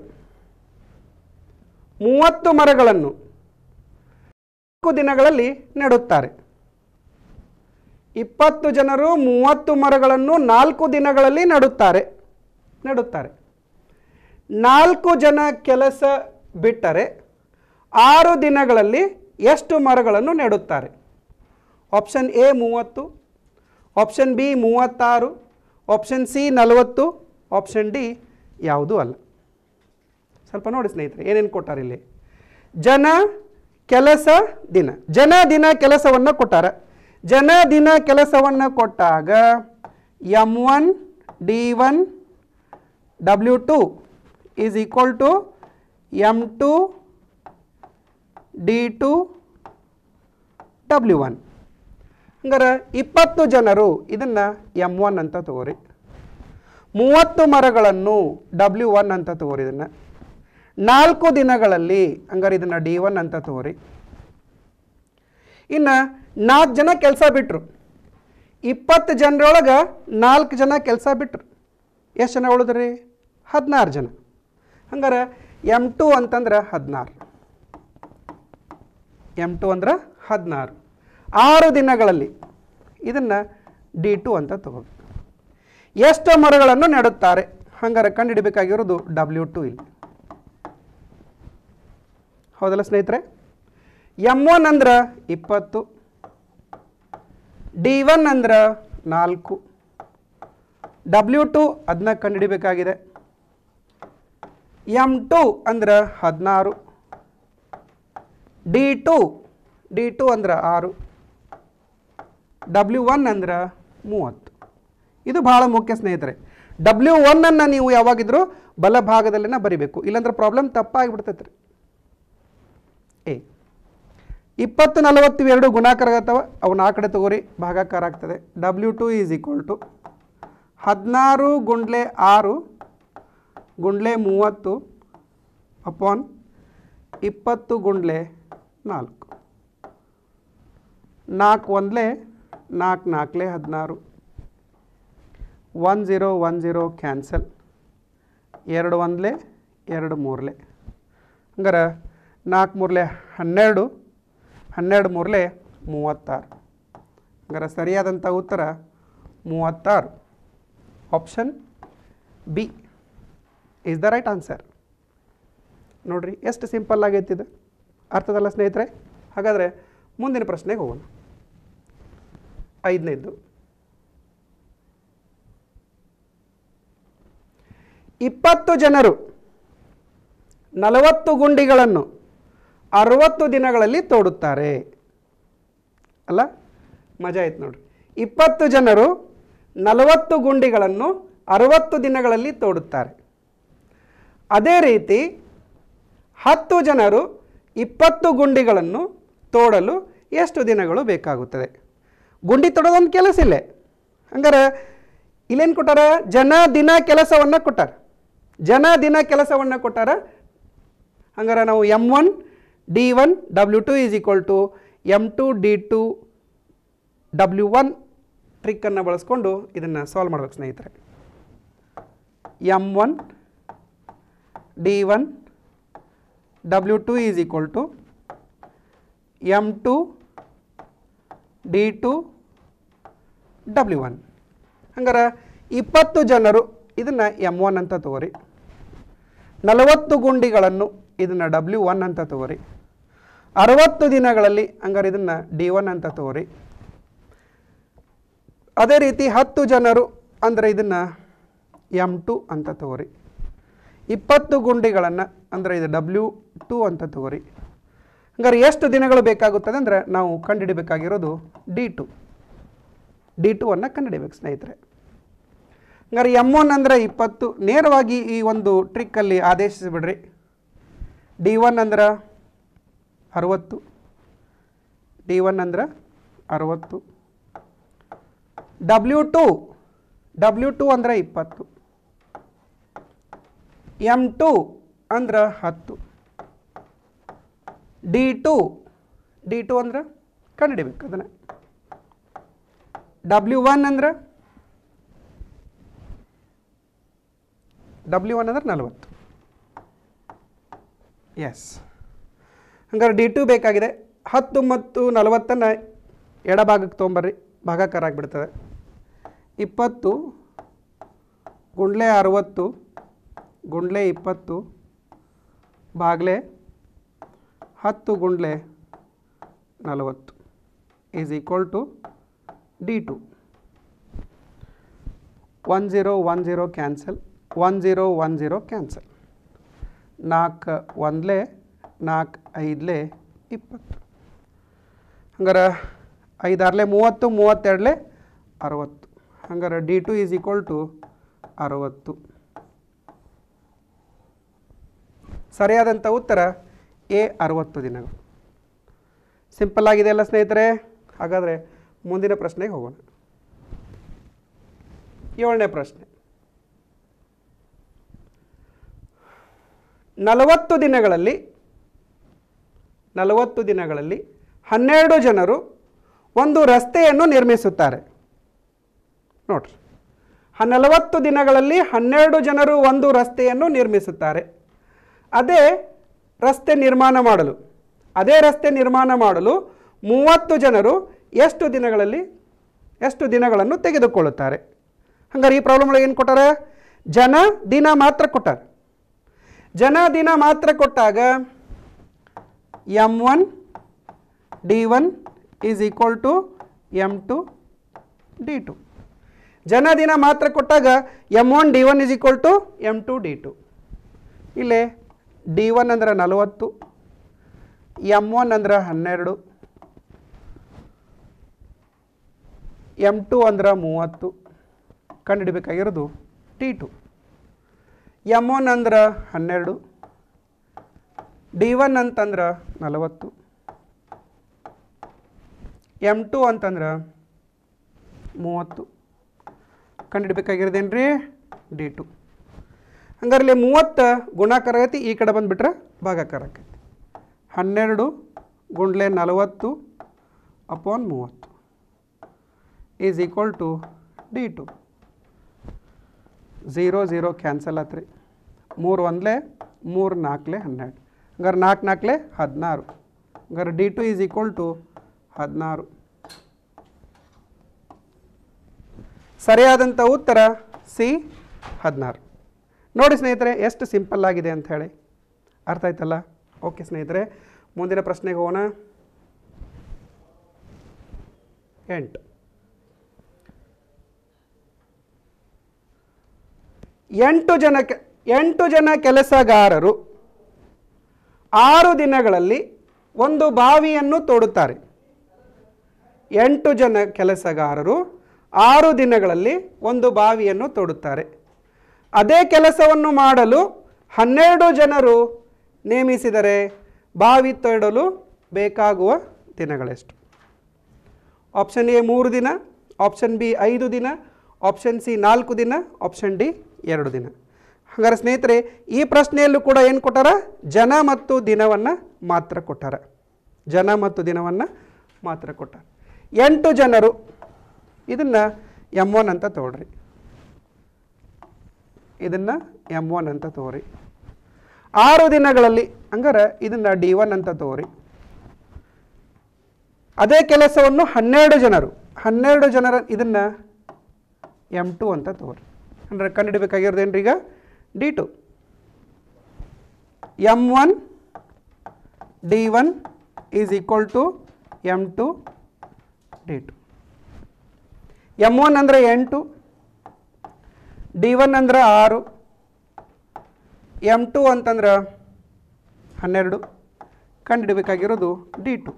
ಮೂವತ್ತು ಮರಗಳನ್ನು ನಾಲ್ಕು ದಿನಗಳಲ್ಲಿ ನೆಡುತ್ತಾರೆ ಇಪ್ಪತ್ತು ಜನರು ಮೂವತ್ತು ಮರಗಳನ್ನು ನಾಲ್ಕು ದಿನಗಳಲ್ಲಿ ನೆಡುತ್ತಾರೆ ನೆಡುತ್ತಾರೆ ನಾಲ್ಕು ಜನ ಕೆಲಸ ಬಿಟ್ಟರೆ ಆರು ದಿನಗಳಲ್ಲಿ ಎಷ್ಟು ಮರಗಳನ್ನು ನೆಡುತ್ತಾರೆ ಆಪ್ಷನ್ ಎ ಮೂವತ್ತು ಆಪ್ಷನ್ ಬಿ ಮೂವತ್ತಾರು ಆಪ್ಷನ್ ಸಿ ನಲವತ್ತು ಆಪ್ಷನ್ ಡಿ ಯಾವುದೂ ಅಲ್ಲ ಸ್ವಲ್ಪ ನೋಡಿ ಸ್ನೇಹಿತರೆ ಏನೇನು ಕೊಟ್ಟಾರೆ ಇಲ್ಲಿ ಜನ ಕೆಲಸ ದಿನ ಜನ ದಿನ ಕೆಲಸವನ್ನು ಕೊಟ್ಟಾರ ಜನ ದಿನ ಕೆಲಸವನ್ನು ಕೊಟ್ಟಾಗ M one D one W two is equal to M two D two W one ಹಂಗಾರೆ ಇಪ್ಪತ್ತು ಜನರು ಇದನ್ನು ಎಮ್ ಒನ್ ಅಂತ ತಗೋರಿ ಮೂವತ್ತು ಮರಗಳನ್ನು ಡಬ್ಲ್ಯೂ ಒನ್ ಅಂತ ತಗೋರಿ ಇದನ್ನು ನಾಲ್ಕು ದಿನಗಳಲ್ಲಿ ಹಂಗಾರೆ ಇದನ್ನು ಡಿ ಒನ್ ಅಂತ ತಗೋರಿ ಇನ್ನು ನಾಲ್ಕು ಜನ ಕೆಲಸ ಬಿಟ್ಟರು ಇಪ್ಪತ್ತು ಜನರೊಳಗೆ ನಾಲ್ಕು ಜನ ಕೆಲಸ ಬಿಟ್ಟರು ಎಷ್ಟು ಜನ ಉಳಿದ್ರಿ ಹದಿನಾರು ಜನ ಹಂಗಾರೆ ಎಮ್ ಟು ಅಂತಂದ್ರೆ ಹದಿನಾರು ಎಮ್ ಟು ಅಂದ್ರೆ ಹದಿನಾರು ಆರು ದಿನಗಳಲ್ಲಿ ಇದನ್ನು ಡಿ ಟು ಅಂತ ತಗೋಬೇಕು ಎಷ್ಟು ಮರಗಳನ್ನು ನೆಡುತ್ತಾರೆ ಹಂಗಾರೆ ಕಂಡುಹಿಡಬೇಕಾಗಿರೋದು ಡಬ್ಲ್ಯೂ ಟು ಇಲ್ಲಿ ಹೌದಲ್ಲ ಸ್ನೇಹಿತರೆ ಎಮ್ ಒನ್ ಅಂದ್ರೆ ಇಪ್ಪತ್ತು ಡಿ ಒನ್ ಅಂದ್ರೆ ನಾಲ್ಕು ಡಬ್ಲ್ಯೂ ಟು ಅದನ್ನ ಕಂಡುಹಿಡಿಬೇಕಾಗಿದೆ ಎಮ್ ಟು ಅಂದ್ರೆ ಹದಿನಾರು ಡಿ ಟು ಡಿ ಟು ಅಂದ್ರೆ ಆರು ಡಬ್ಲ್ಯೂ ಒನ್ ಅಂದ್ರೆ ಮೂವತ್ತು ಇದು ಭಾಳ ಮುಖ್ಯ ಸ್ನೇಹಿತರೆ ಡಬ್ಲ್ಯೂ ಒನ್ನನ್ನು ನೀವು ಯಾವಾಗಿದ್ರೂ ಬಲಭಾಗದಲ್ಲಿನ ಬರಿಬೇಕು ಇಲ್ಲಾಂದ್ರೆ ಪ್ರಾಬ್ಲಮ್ ತಪ್ಪಾಗಿಬಿಡ್ತೈತೆ ರೀ ಎ ಇಪ್ಪತ್ತು ನಲವತ್ತು ಎರಡು ಗುಣಾಕಾರ ಆಗತ್ತವ ಅವನ್ನ ಆ ಕಡೆ ತಗೋರಿ ಭಾಗಾಕಾರ ಆಗ್ತದೆ W two is equal to ಹದಿನಾರು ಗುಂಡ್ಲೆ ಆರು ಗುಂಡ್ಲೆ ಮೂವತ್ತು ಅಪಾನ್ ಇಪ್ಪತ್ತು ಗುಂಡ್ಲೆ ನಾಲ್ಕು ನಾಲ್ಕು ಒಂದ್ಲೆ ನಾಲ್ಕು ನಾಲ್ಕಲೆ ಹದಿನಾರು one zero one zero cancel ಎರಡು ಒಂದ್ಲೆ ಎರಡು ಮೂರ್ಲೆ ಹಂಗಾರೆ ನಾಲ್ಕು ಮೂರ್ಲೆ ಹನ್ನೆರಡು ಹನ್ನೆರಡು ಮೂರ್ಲೆ ಮೂವತ್ತಾರು ಹಂಗಾರೆ ಸರಿಯಾದಂಥ ಉತ್ತರ ಮೂವತ್ತಾರು option B is the right answer ನೋಡ್ರಿ ಎಷ್ಟು ಸಿಂಪಲ್ ಆಗೈತಿ ಇದು ಅರ್ಥದಲ್ಲ ಸ್ನೇಹಿತರೆ ಹಾಗಾದರೆ ಮುಂದಿನ ಪ್ರಶ್ನೆಗೆ ಹೋಗೋಣ ಐದನೇದ್ದು ಇಪ್ಪತ್ತು ಜನರು ನಲವತ್ತು ಗುಂಡಿಗಳನ್ನು ಅರವತ್ತು ದಿನಗಳಲ್ಲಿ ತೋಡುತ್ತಾರೆ ಅಲ್ಲ ಮಜಾ ಆಯ್ತು ನೋಡ್ರಿ ಇಪ್ಪತ್ತು ಜನರು ನಲವತ್ತು ಗುಂಡಿಗಳನ್ನು ಅರವತ್ತು ದಿನಗಳಲ್ಲಿ ತೋಡುತ್ತಾರೆ ಅದೇ ರೀತಿ ಹತ್ತು ಜನರು ಇಪ್ಪತ್ತು ಗುಂಡಿಗಳನ್ನು ತೋಡಲು ಎಷ್ಟು ದಿನಗಳು ಬೇಕಾಗುತ್ತದೆ ಗುಂಡಿ ತೊಡೋದೊಂದು ಕೆಲಸ ಇಲ್ಲೇ ಹಂಗಾರೆ ಇಲ್ಲೇನು ಕೊಟ್ಟಾರ ಜನ ದಿನ ಕೆಲಸವನ್ನು ಕೊಟ್ಟಾರ ಜನ ದಿನ ಕೆಲಸವನ್ನು ಕೊಟ್ಟಾರ ಹಂಗಾರೆ ನಾವು M one D one W two is equal to M two D two W one ಟ್ರಿಕ್ಕನ್ನು ಬಳಸ್ಕೊಂಡು ಇದನ್ನು ಸಾಲ್ವ್ ಮಾಡ್ಬೇಕು ಸ್ನೇಹಿತರೆ M one D one W two is equal to M two D two W one ಹಂಗಾರೆ ಇಪ್ಪತ್ತು ಜನರು ಇದನ್ನು M one ಅಂತ ತಗೋರಿ ನಲವತ್ತು ಗುಂಡಿಗಳನ್ನು ಇದನ್ನು ಡಬ್ಲ್ಯೂ ಒನ್ ಅಂತ ತಗೋರಿ ಅರವತ್ತು ದಿನಗಳಲ್ಲಿ ಹಂಗಾರೆ ಇದನ್ನು ಡಿ ಒನ್ ಅಂತ ತಗೋರಿ ಅದೇ ರೀತಿ ಹತ್ತು ಜನರು ಅಂದರೆ ಇದನ್ನು ಎಮ್ ಟು ಅಂತ ತಗೋರಿ ಇಪ್ಪತ್ತು ಗುಂಡಿಗಳನ್ನು ಅಂದರೆ ಇದು ಡಬ್ಲ್ಯೂ ಟು ಅಂತ ತಗೋರಿ ಹಂಗಾರೆ ಎಷ್ಟು ದಿನಗಳು ಬೇಕಾಗುತ್ತದೆ ಅಂದರೆ ನಾವು ಕಂಡುಹಿಡಿಬೇಕಾಗಿರೋದು ಡಿ ಟು ಡಿ ಟು ಅನ್ನು ಕಂಡುಹಿಡಿಬೇಕು ಸ್ನೇಹಿತರೆ ಹಂಗಾರೆ ಎಮ್ ಒನ್ ಅಂದರೆ ಇಪ್ಪತ್ತು ನೇರವಾಗಿ ಈ ಒಂದು ಟ್ರಿಕ್ಕಲ್ಲಿ ಆದೇಶಿಸಿಬಿಡ್ರಿ ಡಿ ಒನ್ ಅಂದ್ರೆ ಅರುವತ್ತು ಡಿ ಒನ್ ಅಂದ್ರೆ ಅರುವತ್ತು ಡಬ್ಲ್ಯೂ ಟು ಡಬ್ಲ್ಯೂ ಟು ಅಂದರೆ ಇಪ್ಪತ್ತು ಎಮ್ ಟು ಅಂದ್ರೆ ಹತ್ತು ಡಿ ಟು ಡಿ ಟು ಅಂದ್ರೆ ಕಂಡುಹಿಡಿಬೇಕು ಅದನ್ನು ಡಬ್ಲ್ಯೂ ಒನ್ ಅಂದ್ರೆ ಡಬ್ಲ್ಯೂ ಒನ್ ಅಂದ್ರೆ ನಲವತ್ತು ಎಸ್ ಹಂಗಾರೆ ಡಿ ಟು ಬೇಕಾಗಿದೆ ಹತ್ತು ಮತ್ತು ನಲವತ್ತನ್ನು ಎಡಭಾಗಕ್ಕೆ ತೊಗೊಂಬರ್ರಿ ಭಾಗಾಕಾರ ಆಗಿಬಿಡ್ತದೆ ಇಪ್ಪತ್ತು ಗುಂಡ್ಲೆ ಅರುವತ್ತು ಗುಂಡ್ಲೆ ಇಪ್ಪತ್ತು ಬಾಗ್ಲೆ ಹತ್ತು ಗುಂಡ್ಲೆ ನಲವತ್ತು is equal to D two one zero one zero cancel one zero one zero cancel ನಾಲ್ಕು ಒಂದ್ಲೆ ನಾಲ್ಕು ಐದಲೆ ಇಪ್ಪತ್ತು ಹಂಗಾರೆ ಐದಾರ್ಲೆ ಮೂವತ್ತು ಮೂವತ್ತೆರಡಲೆ ಅರವತ್ತು ಹಂಗಾರೆ D two is equal to ಅರವತ್ತು ಸರಿಯಾದಂಥ ಉತ್ತರ ಎ ಅರವತ್ತು ದಿನಗಳು ಸಿಂಪಲ್ ಆಗಿದೆ ಅಲ್ಲ ಸ್ನೇಹಿತರೆ ಹಾಗಾದರೆ ಮುಂದಿನ ಪ್ರಶ್ನೆಗೆ ಹೋಗೋಣ ಏಳನೇ ಪ್ರಶ್ನೆ ನಲವತ್ತು ದಿನಗಳಲ್ಲಿ ನಲವತ್ತು ದಿನಗಳಲ್ಲಿ ಹನ್ನೆರಡು ಜನರು ಒಂದು ರಸ್ತೆಯನ್ನು ನಿರ್ಮಿಸುತ್ತಾರೆ ನೋಡ್ರಿ ಹ- ನಲವತ್ತು ದಿನಗಳಲ್ಲಿ ಹನ್ನೆರಡು ಜನರು ಒಂದು ರಸ್ತೆಯನ್ನು ನಿರ್ಮಿಸುತ್ತಾರೆ ಅದೇ ರಸ್ತೆ ನಿರ್ಮಾಣ ಮಾಡಲು ಅದೇ ರಸ್ತೆ ನಿರ್ಮಾಣ ಮಾಡಲು ಮೂವತ್ತು ಜನರು ಎಷ್ಟು ದಿನಗಳಲ್ಲಿ ಎಷ್ಟು ದಿನಗಳನ್ನು ತೆಗೆದುಕೊಳ್ಳುತ್ತಾರೆ ಹಂಗಾರೆ ಈ ಪ್ರಾಬ್ಲಮ್ ಒಳಗೆ ಏನು ಕೊಟ್ಟಾರೆ ಜನ ದಿನ ಮಾತ್ರ ಕೊಟ್ಟಾರೆ ಜನ ದಿನ ಮಾತ್ರ ಕೊಟ್ಟಾಗ M one D one is equal to M two D two ಜನ ದಿನ ಮಾತ್ರ ಕೊಟ್ಟಾಗ M one D one is equal to M two D two ಇಲ್ಲೇ ಡಿ ಒನ್ ಅಂದ್ರೆ ನಲವತ್ತು ಎಮ್ ಒನ್ ಅಂದ್ರೆ ಹನ್ನೆರಡು ಎಮ್ ಟು ಅಂದ್ರೆ ಮೂವತ್ತು ಕಂಡುಹಿಡಬೇಕಾಗಿರೋದು ಟಿ ಟು ಎಮ್ ಒನ್ ಅಂದ್ರೆ ಹನ್ನೆರಡು ಡಿ ಒನ್ ಅಂತಂದ್ರೆ ನಲವತ್ತು ಎಮ್ ಟು ಅಂತಂದ್ರೆ ಮೂವತ್ತು ಕಂಡುಹಿಡಬೇಕಾಗಿರೋದೇನು ರೀ ಡಿ ಟು ಹಂಗಾರೆ ಇಲ್ಲಿ ಮೂವತ್ತು ಗುಣಾಕಾರ ಆಗೈತಿ ಈ ಕಡೆ ಬಂದುಬಿಟ್ರೆ ಭಾಗಾಕಾರ ಆಕೈತಿ ಹನ್ನೆರಡು ಗುಂಡ್ಲೆ ನಲವತ್ತು ಅಪಾನ್ ಮೂವತ್ತು is equal to D two zero zero cancel ಆತ್ರಿ ಮೂರು ಒಂದ್ಲೆ ಮೂರು ನಾಲ್ಕಲೆ ಹನ್ನೆರಡು ಹಂಗಾರೆ ನಾಲ್ಕು ನಾಲ್ಕಲೆ ಹದಿನಾರು ಹಂಗಾರೆ D two is equal to ಹದಿನಾರು ಸರಿಯಾದಂಥ ಉತ್ತರ ಸಿ ಹದಿನಾರು ನೋಡಿ ಸ್ನೇಹಿತರೆ ಎಷ್ಟು ಸಿಂಪಲ್ ಆಗಿದೆ ಅಂತ ಹೇಳಿ ಅರ್ಥ ಆಯ್ತಲ್ಲ ಓಕೆ ಸ್ನೇಹಿತರೆ ಮುಂದಿನ ಪ್ರಶ್ನೆಗೆ ಹೋಗೋಣ ಎಂಟು ಎಂಟು ಜನ ಕೆ- ಎಂಟು ಜನ ಕೆಲಸಗಾರರು ಆರು ದಿನಗಳಲ್ಲಿ ಒಂದು ಬಾವಿಯನ್ನು ತೋಡುತ್ತಾರೆ ಎಂಟು ಜನ ಕೆಲಸಗಾರರು ಆರು ದಿನಗಳಲ್ಲಿ ಒಂದು ಬಾವಿಯನ್ನು ತೋಡುತ್ತಾರೆ ಅದೇ ಕೆಲಸವನ್ನು ಮಾಡಲು ಹನ್ನೆರಡು ಜನರು ನೇಮಿಸಿದರೆ ಬಾವಿ ತೋಡಲು ಬೇಕಾಗುವ ದಿನಗಳೆಷ್ಟು ಆಪ್ಷನ್ ಎ ಮೂರು ದಿನ ಆಪ್ಷನ್ ಬಿ ಐದು ದಿನ ಆಪ್ಷನ್ ಸಿ ನಾಲ್ಕು ದಿನ ಆಪ್ಷನ್ ಡಿ ಎರಡು ದಿನ ಹಾಗಾದ್ರೆ ಸ್ನೇಹಿತರೆ ಈ ಪ್ರಶ್ನೆಯಲ್ಲೂ ಕೂಡ ಏನು ಕೊಟ್ಟಾರ ಜನ ಮತ್ತು ದಿನವನ್ನು ಮಾತ್ರ ಕೊಟ್ಟಾರ ಜನ ಮತ್ತು ದಿನವನ್ನು ಮಾತ್ರ ಕೊಟ್ಟಾರ ಎಂಟು ಜನರು ಇದನ್ನು ಎಮ್ ಒನ್ ಅಂತ ತಗೊಳ್ರಿ ಇದನ್ನು ಎಮ್ ಒನ್ ಅಂತ ತಗೋರಿ ಆರು ದಿನಗಳಲ್ಲಿ ಹಂಗಾರೆ ಇದನ್ನು ಡಿ ಒನ್ ಅಂತ ತಗೋರಿ ಅದೇ ಕೆಲಸವನ್ನು ಹನ್ನೆರಡು ಜನರು ಹನ್ನೆರಡು ಜನರ ಇದನ್ನು ಎಮ್ ಟು ಅಂತ ತಗೋರಿ ಅಂದರೆ ಕಂಡುಹಿಡಬೇಕಾಗಿರೋದೇನ್ರಿ ಈಗ D two M one D one is equal to M two D two M one ಅಂದರೆ ಎಂಟು ಡಿ ಒನ್ ಅಂದ್ರೆ ಆರು ಎಮ್ ಟು ಅಂತಂದ್ರೆ ಹನ್ನೆರಡು ಕಂಡುಹಿಡಬೇಕಾಗಿರೋದು ಡಿ ಟು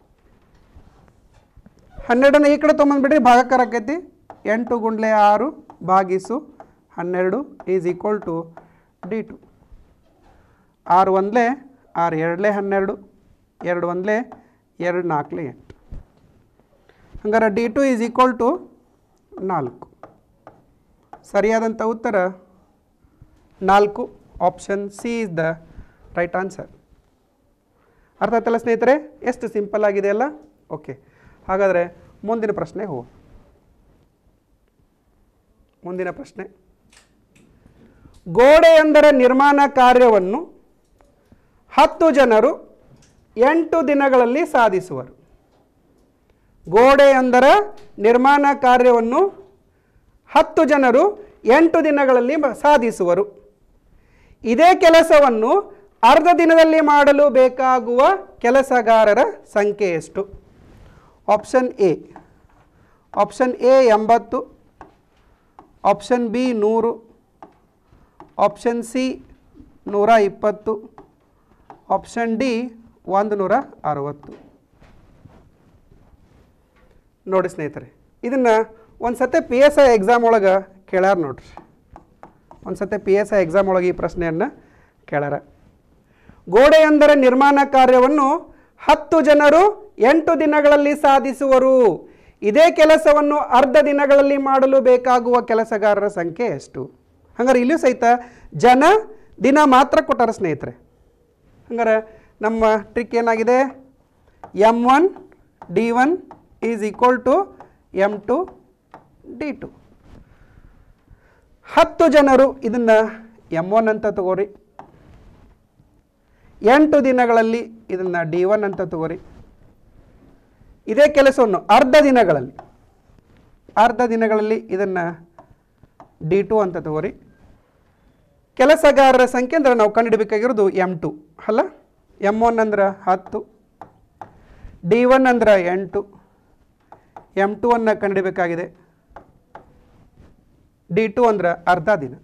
ಹನ್ನೆರಡನ್ನ ಈ ಕಡೆ ತೊಗೊಂಬಂದ್ಬಿಡ್ರಿ ಭಾಗಕಾರ ಆಕೈತಿ ಎಂಟು ಗುಂಡ್ಲೆ ಆರು ಭಾಗಿಸು ಹನ್ನೆರಡು is equal to D two ಆರು ಒಂದಲೇ ಆರು ಎರಡಲೇ ಹನ್ನೆರಡು ಎರಡು ಒಂದಲೇ ಎರಡು ನಾಲ್ಕಲೇ ಎಂಟು ಹಂಗಾರೆ D two is equal to ನಾಲ್ಕು ಸರಿಯಾದಂಥ ಉತ್ತರ ನಾಲ್ಕು option C is the right answer ಅರ್ಥ ಆಯ್ತಲ್ಲ ಸ್ನೇಹಿತರೆ ಎಷ್ಟು ಸಿಂಪಲ್ ಆಗಿದೆ ಅಲ್ಲ ಓಕೆ ಹಾಗಾದರೆ ಮುಂದಿನ ಪ್ರಶ್ನೆ ಹೋಗು ಮುಂದಿನ ಪ್ರಶ್ನೆ ಗೋಡೆಯೊಂದರ ನಿರ್ಮಾಣ ಕಾರ್ಯವನ್ನು ಹತ್ತು ಜನರು ಎಂಟು ದಿನಗಳಲ್ಲಿ ಸಾಧಿಸುವರು ಗೋಡೆಯೊಂದರ ನಿರ್ಮಾಣ ಕಾರ್ಯವನ್ನು ಹತ್ತು ಜನರು ಎಂಟು ದಿನಗಳಲ್ಲಿ ಮ- ಸಾಧಿಸುವರು ಇದೇ ಕೆಲಸವನ್ನು ಅರ್ಧ ದಿನದಲ್ಲಿ ಮಾಡಲು ಬೇಕಾಗುವ ಕೆಲಸಗಾರರ ಸಂಖ್ಯೆ ಎಷ್ಟು ಆಪ್ಷನ್ ಎ ಆಪ್ಷನ್ ಎ ಎಂಬತ್ತು ಆಪ್ಷನ್ ಬಿ ನೂರು ಆಪ್ಷನ್ ಸಿ ನೂರ ಇಪ್ಪತ್ತು ಆಪ್ಷನ್ ಡಿ ಒಂದು ನೂರ ಅರವತ್ತು ನೋಡಿ ಸ್ನೇಹಿತರೆ ಇದನ್ನು ಒಂದು ಸತಿ ಪಿ ಎಸ್ ಐ ಎಕ್ಸಾಮ್ ಒಳಗೆ ಕೇಳ್ಯಾರ ನೋಡ್ರಿ ಒಂದು ಸತಿ ಪಿ ಎಸ್ ಐ ಎಕ್ಸಾಮ್ ಒಳಗೆ ಈ ಪ್ರಶ್ನೆಯನ್ನು ಕೇಳ್ಯಾರ ಗೋಡೆಯೊಂದರ ನಿರ್ಮಾಣ ಕಾರ್ಯವನ್ನು ಹತ್ತು ಜನರು ಎಂಟು ದಿನಗಳಲ್ಲಿ ಸಾಧಿಸುವರು ಇದೇ ಕೆಲಸವನ್ನು ಅರ್ಧ ದಿನಗಳಲ್ಲಿ ಮಾಡಲು ಬೇಕಾಗುವ ಕೆಲಸಗಾರರ ಸಂಖ್ಯೆ ಎಷ್ಟು ಹಂಗಾರೆ ಇಲ್ಲಿಯೂ ಸಹಿತ ಜನ ದಿನ ಮಾತ್ರ ಕೊಟ್ಟಾರ ಸ್ನೇಹಿತರೆ ಹಂಗಾರೆ ನಮ್ಮ ಟ್ರಿಕ್ ಏನಾಗಿದೆ M one D one is equal to M two D two ಹತ್ತು ಜನರು ಇದನ್ನು ಎಮ್ ಒನ್ ಅಂತ ತಗೋರಿ ಎಂಟು ದಿನಗಳಲ್ಲಿ ಇದನ್ನು ಡಿ ಒನ್ ಅಂತ ತಗೋರಿ ಇದೇ ಕೆಲಸವನ್ನು ಅರ್ಧ ದಿನಗಳಲ್ಲಿ ಅರ್ಧ ದಿನಗಳಲ್ಲಿ ಇದನ್ನು ಡಿ ಟು ಅಂತ ತಗೋರಿ ಕೆಲಸಗಾರರ ಸಂಖ್ಯೆ ಅಂದ್ರೆ ನಾವು ಕಂಡುಹಿಡಬೇಕಾಗಿರೋದು ಎಮ್ ಟು ಅಲ್ಲ ಎಮ್ ಒನ್ ಅಂದ್ರೆ ಹತ್ತು ಡಿ ಒನ್ ಅಂದ್ರೆ ಎಂಟು ಎಮ್ ಟು ಅನ್ನು ಕಂಡುಹಿಡಬೇಕಾಗಿದೆ ಡಿ ಟು ಅಂದ್ರೆ ಅರ್ಧ ದಿನ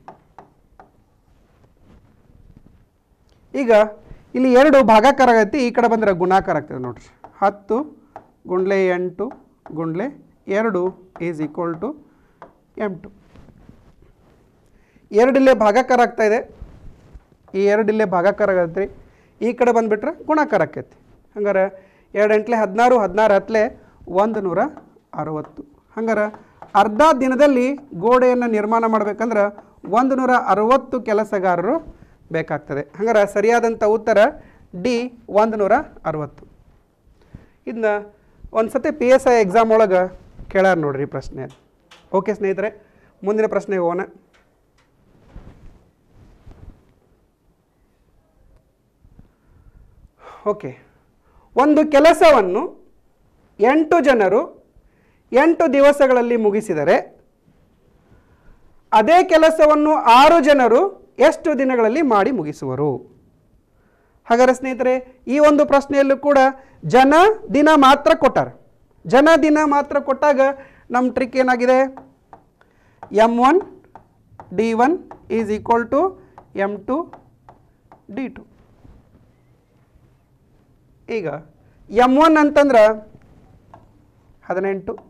ಈಗ ಇಲ್ಲಿ ಎರಡು ಭಾಗಾಕಾರ ಆಗೈತಿ ಈ ಕಡೆ ಬಂದ್ರೆ ಗುಣಾಕಾರ ಆಗ್ತದೆ ನೋಡ್ರಿ ಹತ್ತು ಗುಂಡ್ಲೆ ಎಂಟು ಗುಂಡ್ಲೆ ಎರಡು is equal to M two ಎರಡಿಲ್ಲೇ ಭಾಗಾಕಾರ ಆಗ್ತಾ ಇದೆ ಈ ಎರಡಿಲ್ಲೇ ಭಾಗಾಕಾರ ಆಗತ್ತೆ ಈ ಕಡೆ ಬಂದುಬಿಟ್ರೆ ಗುಣಾಕಾರ ಆಕೈತಿ ಹಂಗಾರೆ ಎರಡು ಎಂಟ್ಲೆ ಹದಿನಾರು ಹದಿನಾರು ಹತ್ತಲೆ ಒಂದು ನೂರ ಅರವತ್ತು ಹಂಗಾರೆ ಅರ್ಧ ದಿನದಲ್ಲಿ ಗೋಡೆಯನ್ನು ನಿರ್ಮಾಣ ಮಾಡ್ಬೇಕಂದ್ರೆ ಒಂದು ನೂರ ಅರವತ್ತು ಕೆಲಸಗಾರರು ಬೇಕಾಗ್ತದೆ ಹಂಗಾರೆ ಸರಿಯಾದಂಥ ಉತ್ತರ ಡಿ ಒಂದು ನೂರ ಅರವತ್ತು ಇದನ್ನ ಒಂದು ಸತಿ ಪಿ ಎಸ್ ಐ ಎಕ್ಸಾಮ್ ಒಳಗೆ ಕೇಳ್ಯಾರ ನೋಡ್ರಿ ಈ ಪ್ರಶ್ನೆ ಓಕೆ ಸ್ನೇಹಿತರೆ ಮುಂದಿನ ಪ್ರಶ್ನೆಗೆ ಹೋಗೋಣ ಓಕೆ ಒಂದು ಕೆಲಸವನ್ನು ಎಂಟು ಜನರು ಎಂಟು ದಿವಸಗಳಲ್ಲಿ ಮುಗಿಸಿದರೆ ಅದೇ ಕೆಲಸವನ್ನು ಆರು ಜನರು ಎಷ್ಟು ದಿನಗಳಲ್ಲಿ ಮಾಡಿ ಮುಗಿಸುವರು ಹಾಗಾದ್ರೆ ಸ್ನೇಹಿತರೆ ಈ ಒಂದು ಪ್ರಶ್ನೆಯಲ್ಲೂ ಕೂಡ ಜನ ದಿನ ಮಾತ್ರ ಕೊಟ್ಟಾರ ಜನ ದಿನ ಮಾತ್ರ ಕೊಟ್ಟಾಗ ನಮ್ಮ ಟ್ರಿಕ್ ಏನಾಗಿದೆ M one D one is equal to M two D two ಈಗ ಎಮ್ ಒನ್ ಅಂತಂದ್ರೆ ಹದಿನೆಂಟು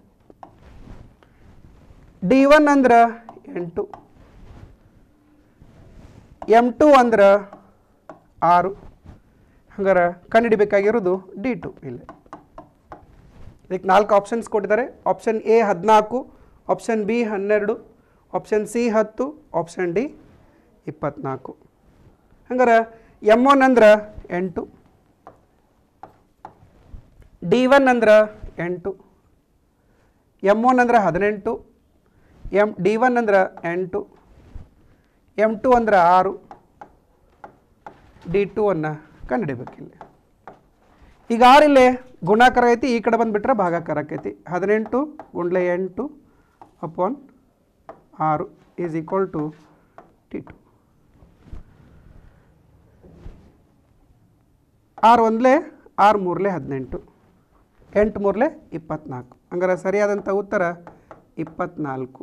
ಡಿ ಒನ್ ಅಂದ್ರೆ ಎಂಟು ಎಮ್ ಟು ಅಂದ್ರೆ ಆರು ಹಂಗಾರೆ ಕಂಡುಹಿಡಿಬೇಕಾಗಿರೋದು ಡಿ ಟು ಇಲ್ಲಿ ಇದಕ್ಕೆ ನಾಲ್ಕು ಆಪ್ಷನ್ಸ್ ಕೊಟ್ಟಿದ್ದಾರೆ ಆಪ್ಷನ್ ಎ ಹದಿನಾಲ್ಕು ಆಪ್ಷನ್ ಬಿ ಹನ್ನೆರಡು ಆಪ್ಷನ್ ಸಿ ಹತ್ತು ಆಪ್ಷನ್ ಡಿ ಇಪ್ಪತ್ನಾಲ್ಕು ಹಂಗಾರೆ ಎಮ್ ಒನ್ ಅಂದ್ರೆ ಎಂಟು ಡಿ ಒನ್ ಅಂದ್ರೆ ಎಂಟು ಎಮ್ ಒನ್ ಅಂದ್ರೆ ಹದಿನೆಂಟು ಎಮ್ ಡಿ ಒನ್ ಅಂದ್ರೆ ಎಂಟು ಎಮ್ ಟು ಅಂದ್ರೆ ಆರು ಡಿ ಟು ಅನ್ನು ಕಂಡುಹಿಡಿಬೇಕಿಲ್ಲಿ ಈಗ ಆರಿಲ್ಲೇ ಗುಣಾಕಾರ ಐತಿ ಈ ಕಡೆ ಬಂದುಬಿಟ್ರೆ ಭಾಗಾಕಾರ ಆಕೈತಿ ಹದಿನೆಂಟು ಗುಂಡ್ಲೆ ಎಂಟು ಅಪಾನ್ ಆರು is equal to T two ಆರು ಒಂದಲೇ ಆರು ಮೂರಲೆ ಹದಿನೆಂಟು ಎಂಟು ಮೂರಲೆ ಇಪ್ಪತ್ನಾಲ್ಕು ಹಂಗಾರೆ ಸರಿಯಾದಂಥ ಉತ್ತರ ಇಪ್ಪತ್ನಾಲ್ಕು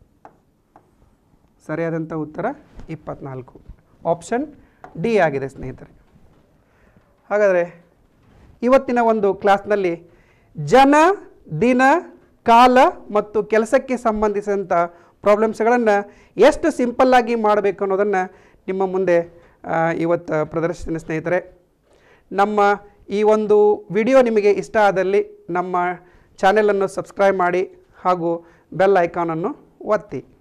ಸರಿಯಾದಂಥ ಉತ್ತರ ಇಪ್ಪತ್ನಾಲ್ಕು ಆಪ್ಷನ್ ಡಿ ಆಗಿದೆ ಸ್ನೇಹಿತರೆ ಹಾಗಾದರೆ ಇವತ್ತಿನ ಒಂದು ಕ್ಲಾಸ್ನಲ್ಲಿ ಜನ ದಿನ ಕಾಲ ಮತ್ತು ಕೆಲಸಕ್ಕೆ ಸಂಬಂಧಿಸಿದಂಥ ಪ್ರಾಬ್ಲಮ್ಸ್ಗಳನ್ನು ಎಷ್ಟು ಸಿಂಪಲ್ಲಾಗಿ ಮಾಡಬೇಕು ಅನ್ನೋದನ್ನು ನಿಮ್ಮ ಮುಂದೆ ಆ, ಇವತ್ತು ಪ್ರದರ್ಶಿಸಿದ ಸ್ನೇಹಿತರೆ ನಮ್ಮ ಈ ಒಂದು ವಿಡಿಯೋ ನಿಮಗೆ ಇಷ್ಟ ಆದಲ್ಲಿ ನಮ್ಮ ಚಾನೆಲನ್ನು ಸಬ್ಸ್ಕ್ರೈಬ್ ಮಾಡಿ ಹಾಗೂ ಬೆಲ್ ಐಕಾನನ್ನು ಒತ್ತಿ